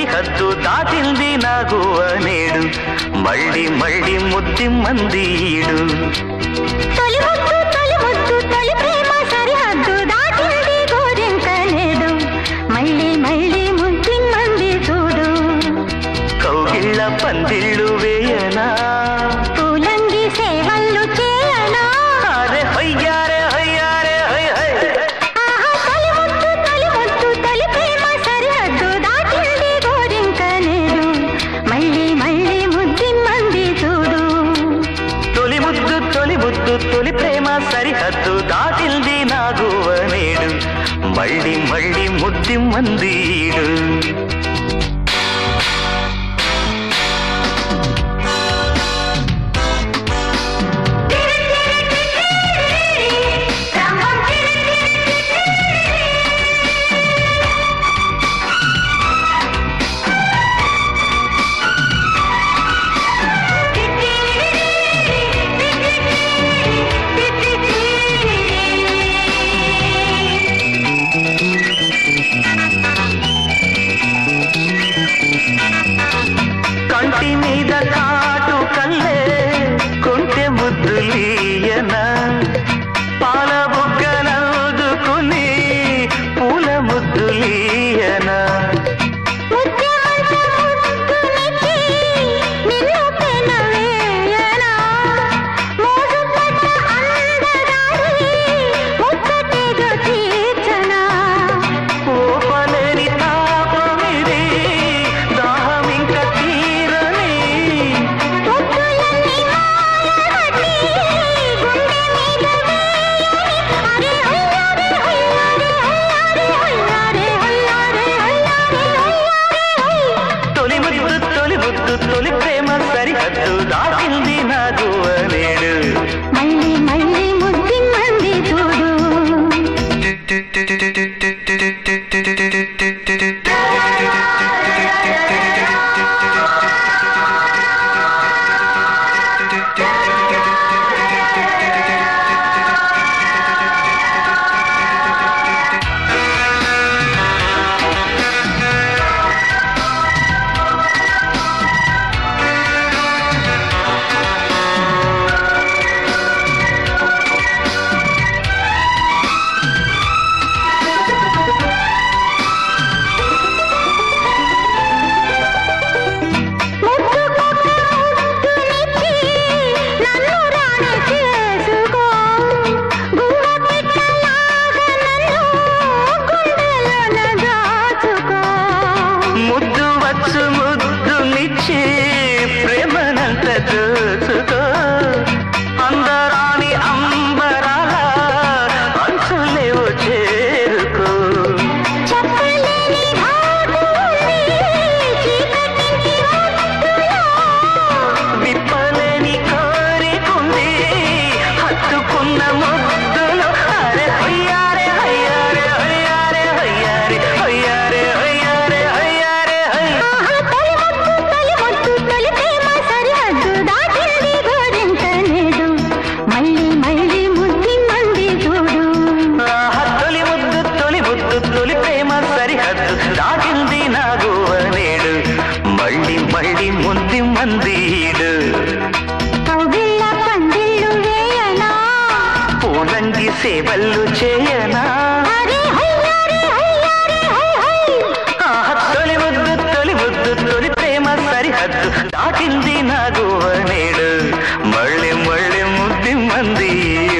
సరిహద్దు దాటింది నా గువ్వ నేడు మళ్ళీ మళ్ళీ ముద్ది మందీడు తొలి ముద్దు తొలి ముద్దు తొలి ప్రేమ సరిహద్దు దాటింది గోరింక నేడు మళ్ళీ మళ్ళీ ముద్ది మంది చూడు కౌగిళ్ళ పందిళ్ళు వేయనా పూలంగి సేవలు చేయనా అరే హయ్యారే హయ్యారే హై హై ఆహా తొలి ముద్దు తొలి ముద్దు తొలి ప్రేమ సరిహద్దు దాటింది గోరింక నేడు మళ్ళీ మళ్ళీ ముద్ది మంది చూడు తొలి ముద్దు తొలి ముద్దు తొలి ప్రేమ సరిహద్దు దాటింది నా గువ్వ నేడు మళ్ళీ మళ్ళీ ముద్ది మందీడు కంటి మీద కాటు కల్లే కొంటె ముద్దులీయన పాల బుగ్గలదుకుని పూల ముద్దులీయన ఓపలేని తాపమిది దాహమింక తీరని తొలి ముద్దు తొలి ముద్దు తొలి ప్రేమ సరిహద్దు దాటింది నా గువ్వ నేడు మళ్ళీ మళ్ళీ ముద్ది మంది చూడు నన్ను రాణి చేసుకో గువ్వ పెట్టలాగా నన్ను గుండెలోన దాచుకో ముద్దు వచ్చు ముద్దునిచ్చి ప్రేమనంత దోచుకో అందరాని అంబరాల అంచులేవో చేరుకో చెప్పలేని ఘాటు ఉంది చీకటింటి ఒడ్డులో విప్పలేని కోరికుంది హత్తుకున్న ముద్దులో అరే హయ్యారే హయ్యారే హయ్యారే హయ్యారే హయ్యారే హయ్యారే హయ్యారే హై ఆహా తొలి ముద్దు తొలి ముద్దు తొలి ప్రేమ సరిహద్దు దాటింది గోరింక నేడు మళ్ళీ మళ్ళీ ముద్ది మంది చూడు ఆహా, తొలి ముద్దు తొలి ముద్దు తొలి ప్రేమ సరిహద్దు దాటింది నా గువ్వ నేడు మళ్ళీ మళ్ళీ ముద్ది మందీడు కౌగిళ్ళ పందిళ్ళు వేయనా పూలంగి సేవలు చేయనా అరే హయ్యారే హయ్యారే హై హై ఆహా, తొలి ముద్దు తొలి ముద్దు తొలి ప్రేమ సరిహద్దు దాటింది నా గువ్వ నేడు మళ్ళీ మళ్ళీ ముద్ది మంది